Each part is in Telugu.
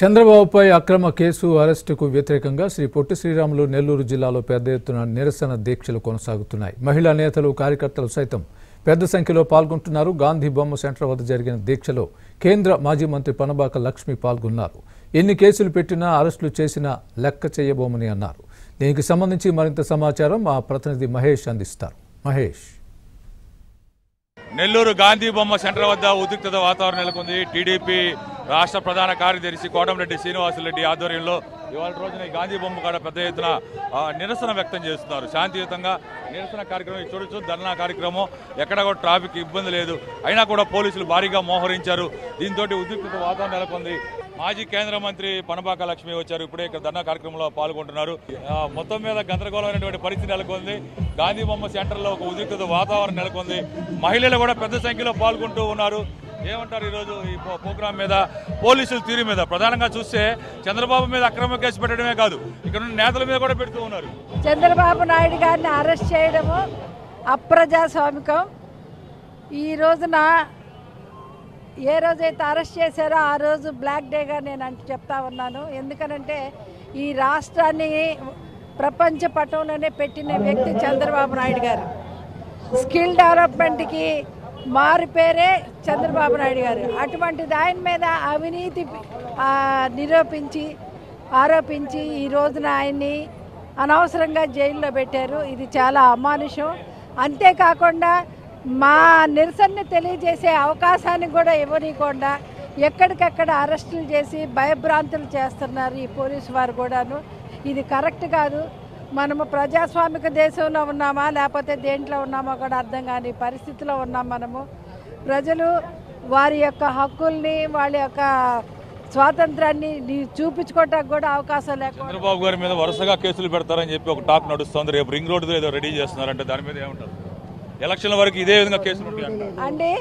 చంద్రబాబుపై అక్రమ కేసు అరెస్టుకు వ్యతిరేకంగా శ్రీ పొట్టి శ్రీరాములు నెల్లూరు జిల్లాలో పెద్ద ఎత్తున నిరసన దీక్షలు కొనసాగుతున్నాయి మహిళా నేతలు కార్యకర్తలు సైతం పెద్ద సంఖ్యలో పాల్గొంటున్నారు గాంధీ బొమ్మ సెంటర్ వద్ద జరిగిన దీక్షలో కేంద్ర మాజీ మంత్రి పనబాక లక్ష్మి పాల్గొన్నారు ఎన్ని కేసులు పెట్టినా అరెస్టులు చేసినా లెక్క చేయబోమని అన్నారు దీనికి సంబంధించి మరింత సమాచారం మా ప్రతినిధి మహేష్ అందిస్తారు మహేష్ నెల్లూరు గాంధీ బొమ్మ సెంటర్ వద్ద ఉద్రిక్తత వాతావరణం నెలకొంది టీడీపీ రాష్ట్ర ప్రధాన కార్యదర్శి కోటంరెడ్డి శ్రీనివాసరెడ్డి ఆధ్వర్యంలో ఇవాళ రోజున ఈ గాంధీ బొమ్మ కాడ పెద్ద ఎత్తున ఆ, నిరసన వ్యక్తం చేస్తున్నారు శాంతియుతంగా నిరసన కార్యక్రమం ఇది చూడొచ్చు ధర్నా కార్యక్రమం ఎక్కడ కూడా ట్రాఫిక్ ఇబ్బంది లేదు అయినా కూడా పోలీసులు భారీగా మోహరించారు దీంతో ఉద్రిక్తత వాతావరణం నెలకొంది మాజీ కేంద్ర మంత్రి పనబాక లక్ష్మి వచ్చారు ఇప్పుడే ఇక్కడ ధర్నా కార్యక్రమంలో పాల్గొంటున్నారు ఆ, మొత్తం మీద గందరగోళమైనటువంటి పరిస్థితి నెలకొంది గాంధీ బొమ్మ సెంటర్లో ఒక ఉద్రిక్తత వాతావరణం నెలకొంది మహిళలు కూడా పెద్ద సంఖ్యలో పాల్గొంటూ ఉన్నారు ఏమంటారు ఈరోజు ఈ ప్రో- ప్రోగ్రాం మీద పోలీసుల తీరు మీద ప్రధానంగా చూస్తే చంద్రబాబు మీద అక్రమ కేసు పెట్టడమే కాదు ఇక్కడ ఉన్న నేతల మీద కూడా పెడుతూ ఉన్నారు చంద్రబాబు నాయుడు గారిని అరెస్ట్ చేయడము అప్రజాస్వామికం ఈ రోజున ఏ రోజైతే అరెస్ట్ చేశారో ఆ రోజు బ్లాక్ డేగా నేను అంటే చెప్తా ఉన్నాను ఎందుకనంటే ఈ రాష్ట్రాన్ని ప్రపంచ పటంలోనే పెట్టిన వ్యక్తి చంద్రబాబు నాయుడు గారు స్కిల్ డెవలప్మెంట్కి మారు పేరే చంద్రబాబు నాయుడు గారు అటువంటిది ఆయన మీద అవినీతి ఆ, నిరూపించి ఆరోపించి ఈ రోజున ఆయన్ని అనవసరంగా జైల్లో పెట్టారు ఇది చాలా అమానుషం అంతేకాకుండా మా నిరసనని తెలియజేసే అవకాశాన్ని కూడా ఇవ్వనీయకుండా ఎక్కడికక్కడ అరెస్టులు చేసి భయభ్రాంతులు చేస్తున్నారు ఈ పోలీసు వారు కూడాను ఇది కరెక్ట్ కాదు మనము ప్రజాస్వామిక దేశంలో ఉన్నామా లేకపోతే దేంట్లో ఉన్నామో కూడా అర్థం కాని పరిస్థితిలో ఉన్నాం మనము ప్రజలు వారి యొక్క హక్కుల్ని వాళ్ళ యొక్క స్వాతంత్రాన్ని ని- చూపించుకోవటానికి కూడా అవకాశం లేకుండా చంద్రబాబు గారి మీద వరుసగా కేసులు పెడతారని చెప్పి ఒక టాక్ నడుస్తోంది రేపు రింగ్ రోడ్డు ఏదో రెడీ చేస్తున్నారంటే దాని మీద ఏమంటారు ఎలక్షన్ల వరకు ఇదే విధంగా కేసులు ఉంటాయి అంటారు. అండి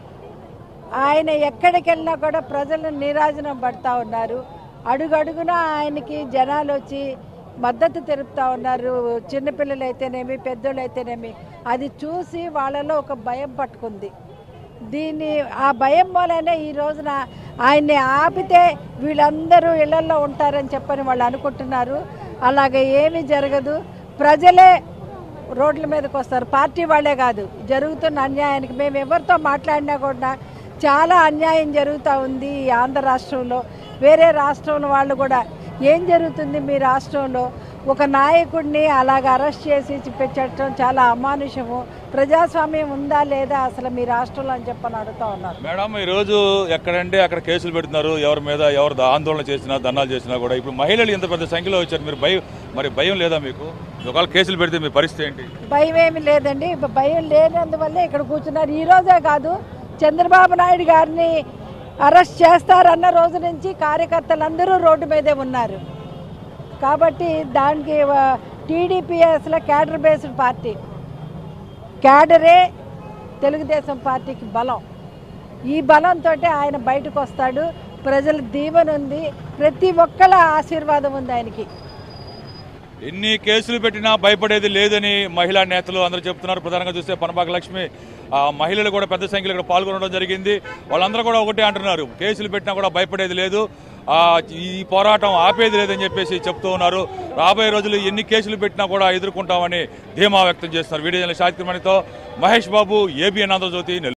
ఆయన ఎక్కడికి వెళ్ళినా కూడా ప్రజలను నీరాజనం పడతా ఉన్నారు అడుగడుగునా ఆయనకి జనాలు వచ్చి మద్దతు తెలుపుతా ఉన్నారు చిన్నపిల్లలు అయితేనేమి పెద్దోళ్ళు అయితేనేమి అది చూసి వాళ్ళలో ఒక భయం పట్టుకుంది దీన్ని ఆ భయం మూలనే ఈ రోజున ఆయన్ని ఆపితే వీళ్ళందరూ ఇళ్లలో ఉంటారని చెప్పని వాళ్ళు అనుకుంటున్నారు అలాగే ఏమీ జరగదు ప్రజలే రోడ్ల మీదకి వస్తారు పార్టీ వాళ్ళే కాదు జరుగుతున్న అన్యాయానికి మేము ఎవరితో మాట్లాడినా కూడా చాలా అన్యాయం జరుగుతూ ఉంది ఈ ఆంధ్ర రాష్ట్రంలో వేరే రాష్ట్రంలో వాళ్ళు కూడా ఏం జరుగుతుంది మీ రాష్ట్రంలో ఒక నాయకుడిని అలాగ అరెస్ట్ చేసి పెట్టడం చాలా అమానుషము ప్రజాస్వామ్యం ఉందా లేదా అసలు మీ రాష్ట్రంలో అని చెప్పని అడుగుతా ఉన్నారు మేడం ఈ రోజు ఎక్కడంటే అక్కడ కేసులు పెడుతున్నారు ఎవరి మీద ఎవరు దా- ఆందోళన చేసినా ధర్నాలు చేసినా కూడా ఇప్పుడు మహిళలు ఇంత పెద్ద సంఖ్యలో వచ్చారు మీరు భయం మరి భయం లేదా మీకు ఒకవేళ కేసులు పెడితే మీ పరిస్థితి ఏంటి భయం ఏమి లేదండి ఇప్పుడు భయం లేనందువల్లే ఇక్కడ కూర్చున్నారు ఈ రోజే కాదు చంద్రబాబు నాయుడు గారిని అరెస్ట్ చేస్తారన్న రోజు నుంచి కార్యకర్తలందరూ రోడ్డు మీదే ఉన్నారు కాబట్టి దానికి టీడీపీ అసలు క్యాడర్ బేస్డ్ పార్టీ క్యాడరే తెలుగుదేశం పార్టీకి బలం ఈ బలంతో ఆయన బయటకు వస్తాడు ప్రజల దీవెన ఉంది ప్రతి ఒక్కళ్ళ ఆశీర్వాదం ఉంది ఆయనకి ఎన్ని కేసులు పెట్టినా భయపడేది లేదని మహిళా నేతలు అందరూ చెప్తున్నారు ప్రధానంగా చూస్తే పనబాక లక్ష్మి ఆ మహిళలు కూడా పెద్ద సంఖ్యలో ఇక్కడ పాల్గొనడం జరిగింది వాళ్ళందరూ కూడా ఒకటే అంటున్నారు కేసులు పెట్టినా కూడా భయపడేది లేదు ఆ ఈ పోరాటం ఆపేది లేదని చెప్పేసి చెప్తూ ఉన్నారు రాబోయే రోజులు ఎన్ని కేసులు పెట్టినా కూడా ఎదుర్కొంటామని ధీమా వ్యక్తం చేస్తున్నారు వీడియో షాతిమణితో మహేష్ బాబు ఏబిఎన్ ఆంధ్రజ్యోతి నెల్లూరు.